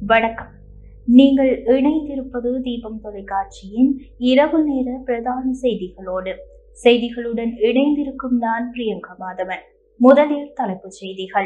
வணக்கம் நீங்கள் இணைந்திருப்பது தீபம் தொலைக்காட்சியின் இரவு நேர பிரதான செய்திகளோடு செய்திகளுடன் இணைந்திருக்கும் நான் பிரியங்கா மாதவன் முதலில் தலைப்புச் செய்திகள்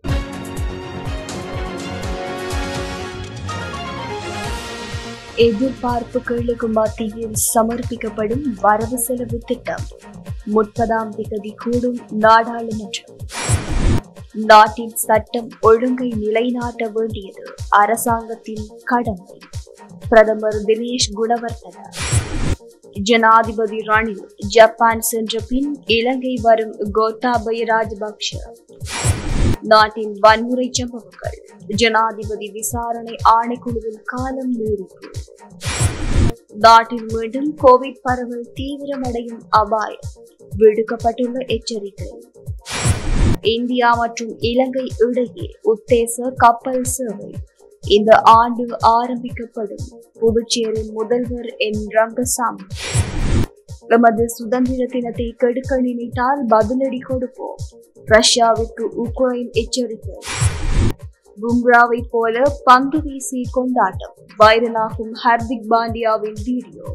எதிர்பார்ப்புகளுக்கு மத்தியில் சமர்ப்பிக்கப்படும் வரவு செலவு திட்டம் முப்பதாம் திகதி கூடும் நாடாளுமன்றம் நாட்டின் சட்டம் ஒழுங்கை நிலைநாட்ட வேண்டியது அரசாங்கத்தின் கடமை பிரதமர் தினேஷ் குணவர்தன ஜனாதிபதி ரணில் ஜப்பான் சென்ற பின் இலங்கை வரும் கோட்டாபய ராஜபக்ஷ நாட்டின் வன்முறை சம்பவங்கள் ஜனாதிபதி விசாரணை ஆணைக்குழுவின் காலம் நீடிப்பு நாட்டில் மீண்டும் கோவிட் பரவல் தீவிரமடையும் அபாயம் விடுக்கப்பட்டுள்ள எச்சரிக்கை இந்தியா மற்றும் இலங்கை இடையே உத்தேச கப்பல் சேவை இந்த ஆண்டு ஆரம்பிக்கப்படும் புதுச்சேரி முதல்வர் என் ரங்கசாமி எமது சுதந்திர தினத்தை கெடுக்க நினைத்தால் பதிலடி கொடுப்போம் ரஷ்யாவுக்கு உக்ரைன் எச்சரிக்கை பும்ராவை போல பந்து வீசி கொண்டாட்டம் வைரலாகும் ஹர்திக் பாண்டியாவின் வீடியோ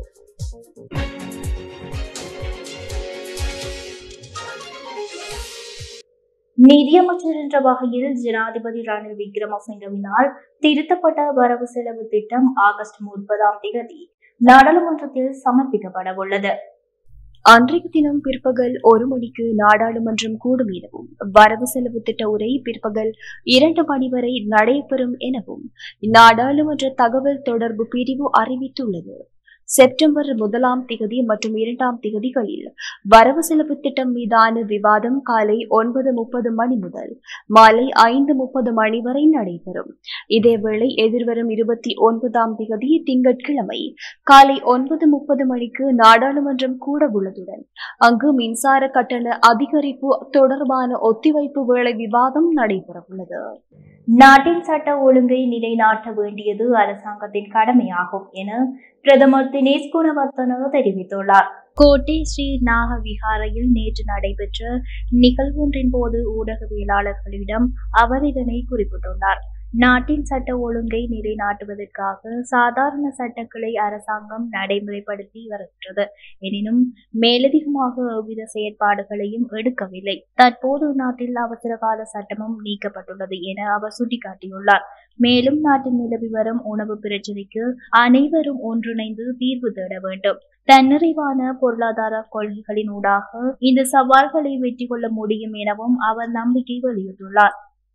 நிதியமைச்சர் என்ற வகையில் ஜனாதிபதி ரணில் விக்ரமசிங்கவினால் திருத்தப்பட்ட வரவு செலவு திட்டம் ஆகஸ்ட் முப்பதாம் தேதி நாடாளுமன்றத்தில் சமர்ப்பிக்கப்பட உள்ளது அன்றைய தினம் பிற்பகல் ஒரு மணிக்கு நாடாளுமன்றம் கூடும் எனவும் வரவு செலவு திட்ட உரை பிற்பகல் இரண்டு மணி வரை நடைபெறும் எனவும் நாடாளுமன்ற தகவல் தொடர்பு பிரிவு அறிவித்துள்ளது செப்டம்பர் முதலாம் திகதி மற்றும் இரண்டாம் திகதிகளில் வரவு செலவு திட்டம் மீதான விவாதம் காலை ஒன்பது முப்பது மணி முதல் மாலை ஐந்து முப்பது மணி வரை நடைபெறும் இதேவேளை எதிர்வரும் இருபத்தி ஒன்பதாம் திகதி திங்கட்கிழமை காலை ஒன்பது முப்பது மணிக்கு நாடாளுமன்றம் கூட உள்ளதுடன் அங்கு மின்சார கட்டண அதிகரிப்பு தொடர்பான ஒத்திவைப்பு வேளை விவாதம் நடைபெறவுள்ளது நாட்டின் சட்ட ஒழுங்கை நிலைநாட்ட வேண்டியது அரசாங்கத்தின் கடமையாகும் என பிரதமர் தினேஷ் குணவர்த்தன தெரிவித்துள்ளார் கோட்டை ஸ்ரீ நாக விகாரையில் நேற்று நடைபெற்ற நிகழ்வொன்றின் போது ஊடகவியலாளர்களிடம் அவர் இதனை குறிப்பிட்டுள்ளார் நாட்டின் சட்ட ஒழுங்கை நிலைநாட்டுவதற்காக சாதாரண சட்டங்களை அரசாங்கம் நடைமுறைப்படுத்தி வருகின்றது எனினும் மேலதிகமாக எவ்வித செயற்பாடுகளையும் எடுக்கவில்லை தற்போது நாட்டில் அவசர கால சட்டமும் நீக்கப்பட்டுள்ளது என அவர் சுட்டிக்காட்டியுள்ளார் மேலும் நாட்டில் நிலவி வரும் உணவு பிரச்சினைக்கு அனைவரும் ஒன்றிணைந்து தீர்வு தேட வேண்டும் தன்னிறைவான பொருளாதார கொள்கைகளின் ஊடாக இந்த சவால்களை வெற்றி கொள்ள முடியும் எனவும் அவர் நம்பிக்கை வெளியிட்டுள்ளார்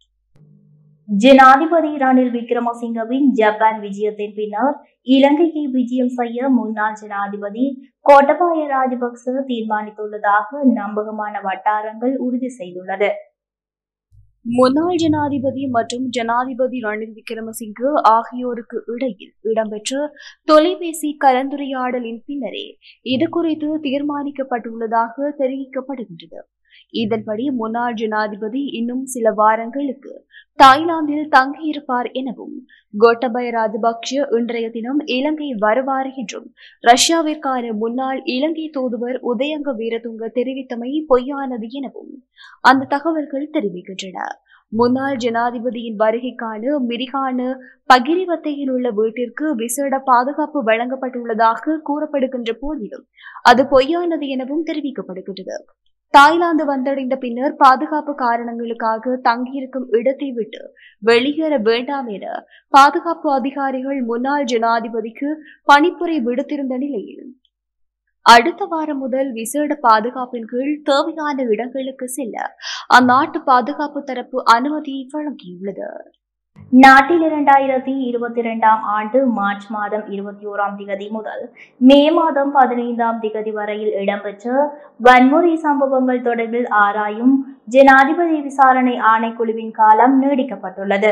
ஜனாதிபதி ரணில் விக்ரமசிங்கவின் ஜப்பான் விஜயத்தின் பின்னர் இலங்கைக்கு விஜயம் செய்ய முன்னாள் ஜனாதிபதி கோட்டபாய ராஜபக்ச தீர்மானித்துள்ளதாக நம்பகமான வட்டாரங்கள் உறுதி செய்துள்ளது முன்னாள் ஜனாதிபதி மற்றும் ஜனாதிபதி ரணில் விக்ரமசிங்கே ஆகியோருக்கு இடையில் இடம்பெற்ற தொலைபேசி கலந்துரையாடலின் பின்னரே இது குறித்து தீர்மானிக்கப்பட்டுள்ளதாக தெரிவிக்கப்படுகின்றது இதன்படி முன்னாள் ஜனாதிபதி இன்னும் சில வாரங்களுக்கு தாய்லாந்தில் தங்கியிருப்பார் எனவும் கோட்டபய ராஜபக்ஷ இன்றைய தினம் இலங்கை வருவார் என்றும் ரஷ்யாவிற்கான முன்னாள் இலங்கை தூதுவர் உதயங்க வீரதுங்க தெரிவித்தமை பொய்யானது எனவும் அந்த தகவல்கள் தெரிவிக்கின்றன முன்னாள் ஜனாதிபதியின் வருகைக்கான மிரிகான பகிரிவத்தையில் உள்ள வீட்டிற்கு விசேட பாதுகாப்பு வழங்கப்பட்டுள்ளதாக கூறப்படுகின்ற போதிலும் அது பொய்யானது எனவும் தெரிவிக்கப்படுகின்றது தாய்லாந்து வந்தடைந்த பின்னர் பாதுகாப்பு காரணங்களுக்காக தங்கியிருக்கும் இடத்தை விட்டு வெளியேற வேண்டாம் என பாதுகாப்பு அதிகாரிகள் முன்னாள் ஜனாதிபதிக்கு பணிப்புரை விடுத்திருந்த நிலையில் அடுத்த வாரம் முதல் விசேட பாதுகாப்பின் கீழ் தேவையான இடங்களுக்கு செல்ல அந்நாட்டு பாதுகாப்பு தரப்பு அனுமதி வழங்கியுள்ளது நாட்டில் இரண்டாயிரத்தி இருபத்தி இரண்டாம் ஆண்டு மார்ச் மாதம் இருபத்தி ஓராம் திகதி முதல் மே மாதம் பதினைந்தாம் திகதி வரையில் இடம்பெற்ற வன்முறை சம்பவங்கள் தொடர்பில் ஆராயும் ஜனாதிபதி விசாரணை ஆணைக்குழுவின் காலம் நீடிக்கப்பட்டுள்ளது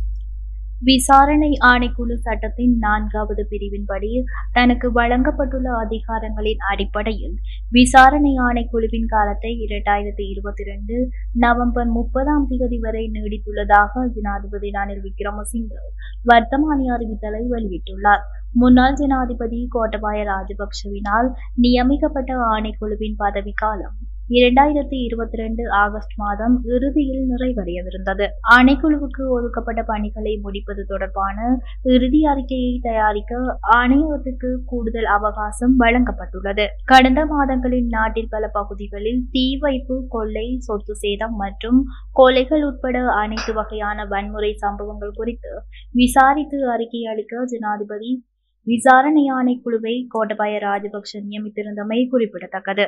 விசாரணை ஆணைக்குழு சட்டத்தின் நான்காவது பிரிவின்படி தனக்கு வழங்கப்பட்டுள்ள அதிகாரங்களின் அடிப்படையில் விசாரணை ஆணைக்குழுவின் காலத்தை இரண்டாயிரத்தி இருபத்தி இரண்டு நவம்பர் முப்பதாம் தேதி வரை நீடித்துள்ளதாக ஜனாதிபதி ரணில் விக்ரமசிங்க வர்த்தமானி அறிவித்தலை வெளியிட்டுள்ளார் முன்னாள் ஜனாதிபதி கோட்டபாய ராஜபக்சவினால் நியமிக்கப்பட்ட ஆணைக்குழுவின் பதவிக்காலம் இரண்டாயிரத்தி இருபத்தி ரெண்டு ஆகஸ்ட் மாதம் இறுதியில் நிறைவடையவிருந்தது ஆணைக்குழுவுக்கு ஒதுக்கப்பட்ட பணிகளை முடிப்பது தொடர்பான இறுதி அறிக்கையை தயாரிக்க ஆணையகத்துக்கு கூடுதல் அவகாசம் வழங்கப்பட்டுள்ளது கடந்த மாதங்களில் நாட்டில் பல பகுதிகளில் தீ வைப்பு கொள்ளை சொத்து சேதம் மற்றும் கொலைகள் உட்பட அனைத்து வகையான வன்முறை சம்பவங்கள் குறித்து விசாரித்து அறிக்கை அளிக்க ஜனாதிபதி விசாரணை ஆணைக்குழுவை கோட்டபாய ராஜபக்ஷ நியமித்திருந்தமை குறிப்பிடத்தக்கது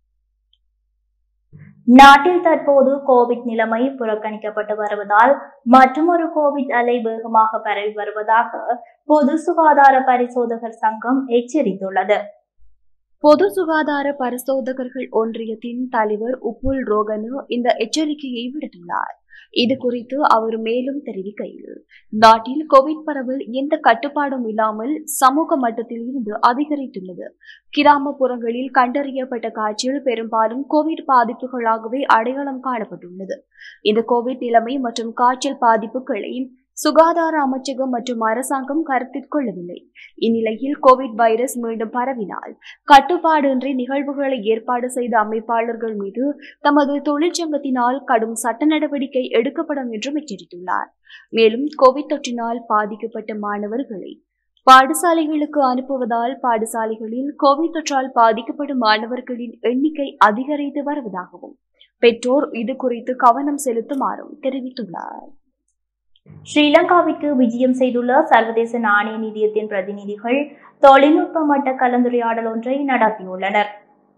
நாட்டில் தற்போது கோவிட் நிலைமை புறக்கணிக்கப்பட்டு வருவதால் மற்றொரு கோவிட் அலை வேகமாக பரவி வருவதாக பொது சுகாதார பரிசோதகர் சங்கம் எச்சரித்துள்ளது பொது சுகாதார பரிசோதகர்கள் ஒன்றியத்தின் தலைவர் உப்புல் ரோகனு இந்த எச்சரிக்கையை விடுத்துள்ளார் இது குறித்து அவர் மேலும் தெரிவிக்கையில் நாட்டில் கோவிட் பரவல் எந்த கட்டுப்பாடும் இல்லாமல் சமூக மட்டத்தில் இருந்து அதிகரித்துள்ளது கிராமப்புறங்களில் கண்டறியப்பட்ட காய்ச்சல் பெரும்பாலும் கோவிட் பாதிப்புகளாகவே அடையாளம் காணப்பட்டுள்ளது இந்த கோவிட் நிலைமை மற்றும் காய்ச்சல் பாதிப்புகளை சுகாதார அமைச்சகம் மற்றும் அரசாங்கம் கருத்தில் கொள்ளவில்லை இந்நிலையில் கோவிட் வைரஸ் மீண்டும் பரவினால் கட்டுப்பாடின்றி நிகழ்வுகளை ஏற்பாடு செய்த அமைப்பாளர்கள் மீது தமது தொழிற்சங்கத்தினால் கடும் சட்ட நடவடிக்கை எடுக்கப்படும் என்றும் எச்சரித்துள்ளார் மேலும் கோவிட் தொற்றினால் பாதிக்கப்பட்ட மாணவர்களை பாடசாலைகளுக்கு அனுப்புவதால் பாடசாலைகளில் கோவிட் தொற்றால் பாதிக்கப்படும் மாணவர்களின் எண்ணிக்கை அதிகரித்து வருவதாகவும் பெற்றோர் இது குறித்து கவனம் செலுத்துமாறும் தெரிவித்துள்ளார் ஸ்ரீலங்காவிற்கு விஜயம் செய்துள்ள சர்வதேச நாணய நிதியத்தின் பிரதிநிதிகள் தொழில்நுட்ப மட்ட கலந்துரையாடல் ஒன்றை நடத்தியுள்ளனர்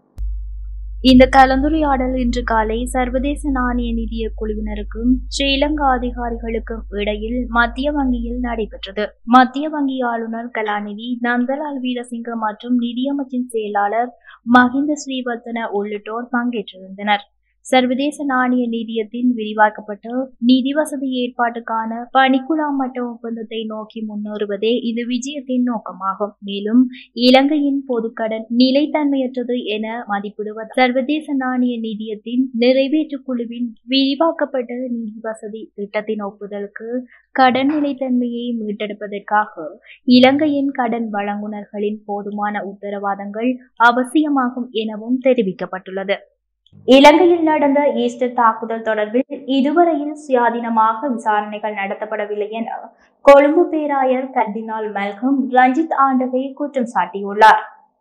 இந்த கலந்துரையாடல் இன்று காலை சர்வதேச நாணய நிதிய குழுவினருக்கும் ஸ்ரீலங்கா அதிகாரிகளுக்கும் இடையில் மத்திய வங்கியில் நடைபெற்றது மத்திய வங்கி ஆளுநர் கலாநிதி நந்தலால் வீரசிங்க மற்றும் நிதியமைச்சின் செயலாளர் மஹிந்த ஸ்ரீவர்தன உள்ளிட்டோர் பங்கேற்றிருந்தனர் சர்வதேச நாணய நிதியத்தின் விரிவாக்கப்பட்ட நிதி வசதி ஏற்பாட்டுக்கான பணிக்குழாம் மட்ட ஒப்பந்தத்தை நோக்கி முன்னேறுவதே இந்த விஜயத்தின் நோக்கமாகும் மேலும் இலங்கையின் பொதுக்கடன் நிலைத்தன்மையற்றது என மதிப்பிடுவது சர்வதேச நாணய நிதியத்தின் நிறைவேற்று குழுவின் விரிவாக்கப்பட்ட நிதி வசதி திட்டத்தின் ஒப்புதலுக்கு கடன் நிலைத்தன்மையை மீட்டெடுப்பதற்காக இலங்கையின் கடன் வழங்குனர்களின் போதுமான உத்தரவாதங்கள் அவசியமாகும் எனவும் தெரிவிக்கப்பட்டுள்ளது இலங்கையில் நடந்த ஈஸ்டர் தாக்குதல் தொடர்பில் இதுவரையில் சுயாதீனமாக விசாரணைகள் நடத்தப்படவில்லை என கொழும்பு பேராயர் கர்தினால் மெல்கம் ரஞ்சித் ஆண்டகை குற்றம் சாட்டியுள்ளார்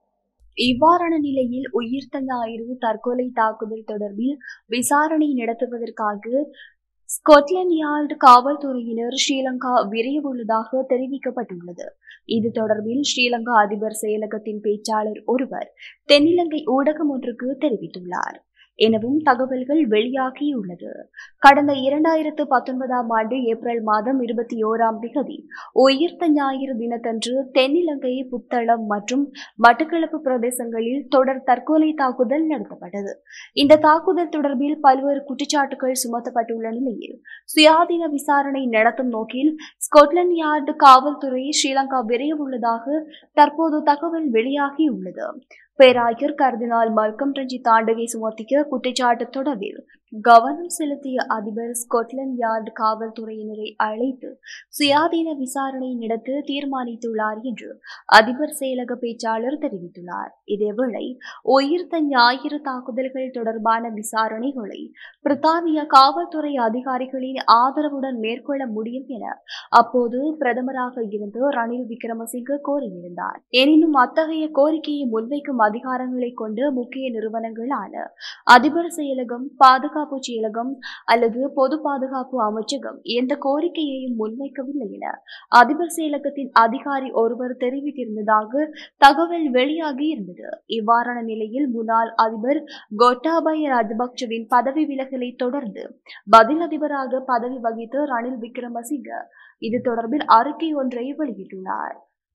இவ்வாறான நிலையில் உயிர்த்த ஞாயிறு தற்கொலை தாக்குதல் தொடர்பில் விசாரணை நடத்துவதற்காக ஸ்கொட்லாந்து யார்டு காவல்துறையினர் ஸ்ரீலங்கா விரைவுள்ளதாக தெரிவிக்கப்பட்டுள்ளது இது தொடர்பில் ஸ்ரீலங்கா அதிபர் செயலகத்தின் பேச்சாளர் ஒருவர் தென்னிலங்கை ஊடகம் ஒன்றுக்கு தெரிவித்துள்ளார் எனவும் தகவல்கள் வெளியாகியுள்ளது கடந்த இரண்டாயிரத்து பத்தொன்பதாம் ஆண்டு ஏப்ரல் மாதம் இருபத்தி ஓராம் திகதி உயிர்த்த ஞாயிறு தினத்தன்று தென்னிலங்கை புத்தளம் மற்றும் மட்டக்களப்பு பிரதேசங்களில் தொடர் தற்கொலை தாக்குதல் நடத்தப்பட்டது இந்த தாக்குதல் தொடர்பில் பல்வேறு குற்றச்சாட்டுகள் சுமத்தப்பட்டுள்ள நிலையில் சுயாதீன விசாரணை நடத்தும் நோக்கில் ஸ்கொட்லாந்து யார்டு காவல்துறை ஸ்ரீலங்கா விரைவுள்ளதாக தற்போது தகவல் வெளியாகியுள்ளது பேராயர் கர்தினால் மல்கம் ரஞ்சித் தாண்டகை சுமத்திய குற்றச்சாட்டு தொடர்பில் கவனம் செலுத்திய அதிபர் ஸ்கொட்லாந்து யார்டு காவல்துறையினரை அழைத்து சுயாதீன விசாரணை நடத்த தீர்மானித்துள்ளார் என்று அதிபர் செயலக பேச்சாளர் தெரிவித்துள்ளார் இதேவேளை உயிர்த்த ஞாயிறு தாக்குதல்கள் தொடர்பான விசாரணைகளை பிரித்தானிய காவல்துறை அதிகாரிகளின் ஆதரவுடன் மேற்கொள்ள முடியும் என அப்போது பிரதமராக இருந்த ரணில் விக்ரமசிங்க கோரியிருந்தார் எனினும் அத்தகைய கோரிக்கையை முன்வைக்கும் அதிகாரங்களை கொண்ட முக்கிய நிறுவனங்களான அதிபர் செயலகம் பாதுகாப்பு செயலகம் அல்லது பொது பாதுகாப்பு அமைச்சகம் எந்த கோரிக்கையையும் முன்வைக்கவில்லை என அதிபர் செயலகத்தின் அதிகாரி ஒருவர் தெரிவித்திருந்ததாக தகவல் வெளியாகி இருந்தது இவ்வாறான நிலையில் முன்னாள் அதிபர் கோட்டாபய ராஜபக்சவின் பதவி விலகலை தொடர்ந்து பதில் அதிபராக பதவி வகித்த ரணில் விக்ரமசிங்க இது தொடர்பில் அறிக்கை ஒன்றை வெளியிட்டுள்ளார்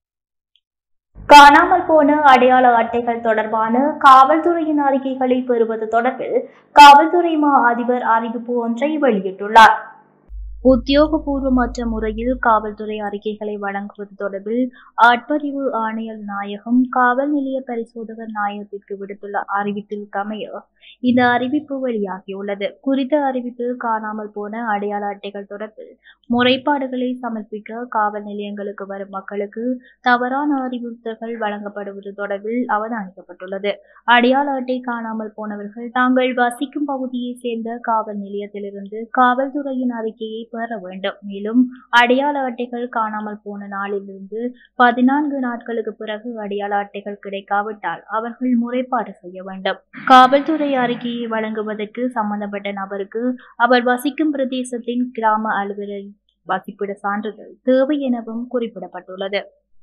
காணாமல் போன அடையாள அட்டைகள் தொடர்பான காவல்துறையின் அறிக்கைகளை பெறுவது தொடர்பில் காவல்துறை மா அதிபர் அறிவிப்பு ஒன்றை வெளியிட்டுள்ளார் உத்தியோகபூர்வமற்ற முறையில் காவல்துறை அறிக்கைகளை வழங்குவது தொடர்பில் ஆட்பதிவு ஆணையர் நாயகம் காவல் நிலைய பரிசோதகர் நாயகத்திற்கு விடுத்துள்ள அறிவிப்பில் கமைய இந்த அறிவிப்பு வெளியாகியுள்ளது குறித்த அறிவிப்பில் காணாமல் போன அடையாள அட்டைகள் தொடர்பில் முறைப்பாடுகளை சமர்ப்பிக்க காவல் நிலையங்களுக்கு வரும் மக்களுக்கு தவறான அறிவுறுத்தல்கள் வழங்கப்படுவது தொடர்பில் அவதானிக்கப்பட்டுள்ளது அடையாள அட்டை காணாமல் போனவர்கள் தாங்கள் வசிக்கும் பகுதியை சேர்ந்த காவல் நிலையத்திலிருந்து காவல்துறையின் அறிக்கையை பெற வேண்டும் மேலும் அடையாள அட்டைகள் காணாமல் போன நாளிலிருந்து பதினான்கு நாட்களுக்கு பிறகு அடையாள அட்டைகள் கிடைக்காவிட்டால் அவர்கள் முறைப்பாடு செய்ய வேண்டும் காவல்துறை அறிக்கையை வழங்குவதற்கு சம்பந்தப்பட்ட நபருக்கு அவர் வசிக்கும் பிரதேசத்தின் கிராம அலுவலர் வசிப்பிட சான்றிதழ் தேவை எனவும் குறிப்பிடப்பட்டுள்ளது